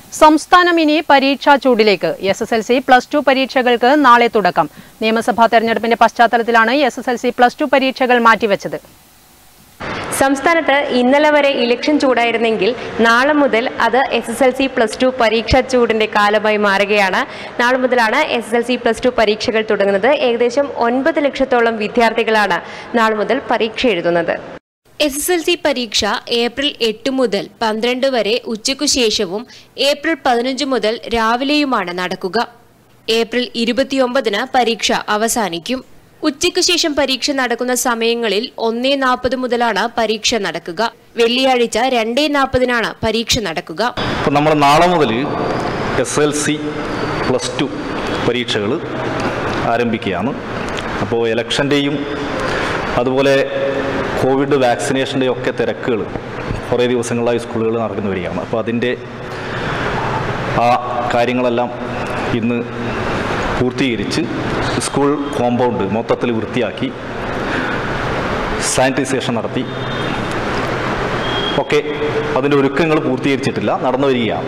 സംസ്ഥാനം ഇനി പരീക്ഷാ ചൂടിലേക്ക് S S L C plus two പരീക്ഷകൾക്ക് നാളെ തുടക്കം നിയമസഭാ തെരഞ്ഞെടുപ്പിന്റെ പശ്ചാത്തലത്തിലാണ് S S L C plus two പരീക്ഷകൾ മാറ്റിവെച്ചത് സംസ്ഥാനത്ത് ഇന്നലെ വരെ ഇലക്ഷൻ ചൂടായിരുന്നെങ്കിൽ നാളെ മുതൽ അത് S S L C plus two പരീക്ഷാ ചൂടിന്റെ കാലമായി മാറുകയാണ് നാളെ മുതലാണ് S S L C plus two പരീക്ഷകൾ തുടങ്ങുന്നത് ഏകദേശം ഒൻപത് ലക്ഷത്തോളം വിദ്യാർത്ഥികളാണ് നാളെ മുതൽ പരീക്ഷ എഴുതുന്നത് എസ് എസ് എൽ സി പരീക്ഷ ഏപ്രിൽ എട്ട് മുതൽ പന്ത്രണ്ട് വരെ ഉച്ചയ്ക്കു ശേഷവും ഏപ്രിൽ പതിനഞ്ച് മുതൽ രാവിലെയുമാണ് നടക്കുക ഏപ്രിൽ ഇരുപത്തിയൊമ്പതിന് പരീക്ഷ അവസാനിക്കും ഉച്ചയ്ക്കു ശേഷം പരീക്ഷ നടക്കുന്ന സമയങ്ങളിൽ ഒന്നേ നാൽപ്പത് മുതലാണ് പരീക്ഷ നടക്കുക വെള്ളിയാഴ്ച രണ്ടേ നാൽപ്പതിനാണ് പരീക്ഷ നടക്കുക അപ്പം നമ്മൾ നാളെ മുതൽ S L C plus two പരീക്ഷകൾ ആരംഭിക്കുകയാണ് അപ്പോൾ ഇലക്ഷൻ്റെയും അതുപോലെ കോവിഡ് വാക്സിനേഷൻ്റെയും ഒക്കെ തിരക്കുകൾ കുറേ ദിവസങ്ങളായി സ്കൂളുകൾ നടന്നു വരികയാണ് അപ്പോൾ അതിൻ്റെ ആ കാര്യങ്ങളെല്ലാം ഇന്ന് പൂർത്തീകരിച്ച് സ്കൂൾ കോമ്പൗണ്ട് മൊത്തത്തിൽ വൃത്തിയാക്കി സാനിറ്റൈസേഷൻ നടത്തി ഒക്കെ അതിൻ്റെ ഒരുക്കങ്ങൾ പൂർത്തീകരിച്ചിട്ടില്ല നടന്നു വരികയാണ്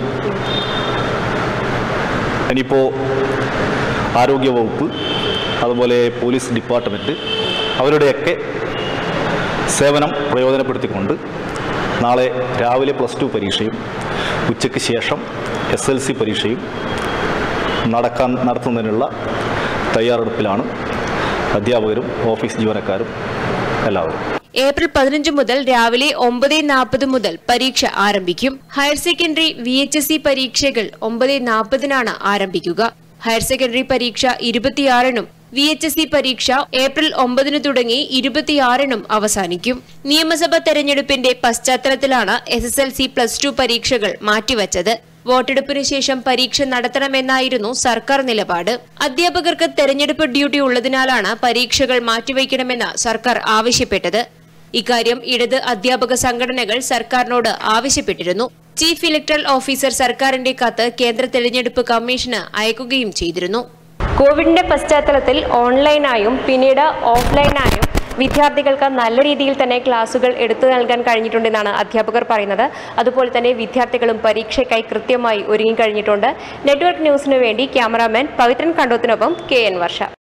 ഇനിയിപ്പോൾ ആരോഗ്യവകുപ്പ് അതുപോലെ പോലീസ് ഡിപ്പാർട്ട്മെൻറ്റ് അവരുടെയൊക്കെ സേവനം പ്രയോജനപ്പെടുത്തിക്കൊണ്ട് നാളെ രാവിലെ പ്ലസ് ടു പരീക്ഷയും ഉച്ചയ്ക്ക് ശേഷം എസ് എൽ സി പരീക്ഷയും നടക്കാൻ നടത്തുന്നതിനുള്ള തയ്യാറെടുപ്പിലാണ് അധ്യാപകരും ഓഫീസ് ജീവനക്കാരും എല്ലാവരും ഏപ്രിൽ പതിനഞ്ച് മുതൽ രാവിലെ ഒമ്പത് നാൽപ്പത് മുതൽ പരീക്ഷ ആരംഭിക്കും higher secondary V H S C പരീക്ഷകൾ ഒമ്പത് നാൽപ്പതിനാണ് ആരംഭിക്കുക ഹയർ സെക്കൻഡറി പരീക്ഷ ഇരുപത്തിയാറിനും വി എച്ച് എസ് സി പരീക്ഷ ഏപ്രിൽ ഒമ്പതിന് തുടങ്ങി ഇരുപത്തിയാറിനും അവസാനിക്കും നിയമസഭാ തെരഞ്ഞെടുപ്പിന്റെ പശ്ചാത്തലത്തിലാണ് S S L C plus two പരീക്ഷകൾ മാറ്റിവച്ചത് വോട്ടെടുപ്പിന് ശേഷം പരീക്ഷ നടത്തണമെന്നായിരുന്നു സർക്കാർ നിലപാട് അധ്യാപകർക്ക് തെരഞ്ഞെടുപ്പ് ഡ്യൂട്ടി ഉള്ളതിനാലാണ് പരീക്ഷകൾ മാറ്റിവയ്ക്കണമെന്ന് സർക്കാർ ആവശ്യപ്പെട്ടത് ഇക്കാര്യം ഇടത് അധ്യാപക സംഘടനകൾ സർക്കാരിനോട് ആവശ്യപ്പെട്ടിരുന്നു ചീഫ് ഇലക്ടറൽ ഓഫീസർ സർക്കാരിന്റെ കത്ത് കേന്ദ്ര തെരഞ്ഞെടുപ്പ് കമ്മീഷന് അയക്കുകയും ചെയ്തിരുന്നു കോവിഡിന്റെ പശ്ചാത്തലത്തിൽ ഓൺലൈനായും പിന്നീട് ഓഫ്ലൈനായും വിദ്യാർത്ഥികൾക്ക് നല്ല രീതിയിൽ തന്നെ ക്ലാസുകൾ എടുത്തു നൽകാൻ കഴിഞ്ഞിട്ടുണ്ടെന്നാണ് അധ്യാപകർ പറയുന്നത് അതുപോലെ തന്നെ വിദ്യാർത്ഥികളും പരീക്ഷയ്ക്കായി കൃത്യമായി ഒരുങ്ങിക്കഴിഞ്ഞിട്ടുണ്ട് നെറ്റ്വർക്ക് ന്യൂസിനു വേണ്ടി ക്യാമറാമാൻ പവിത്രൻ കണ്ടോത്തിനൊപ്പം കെ എൻ വർഷ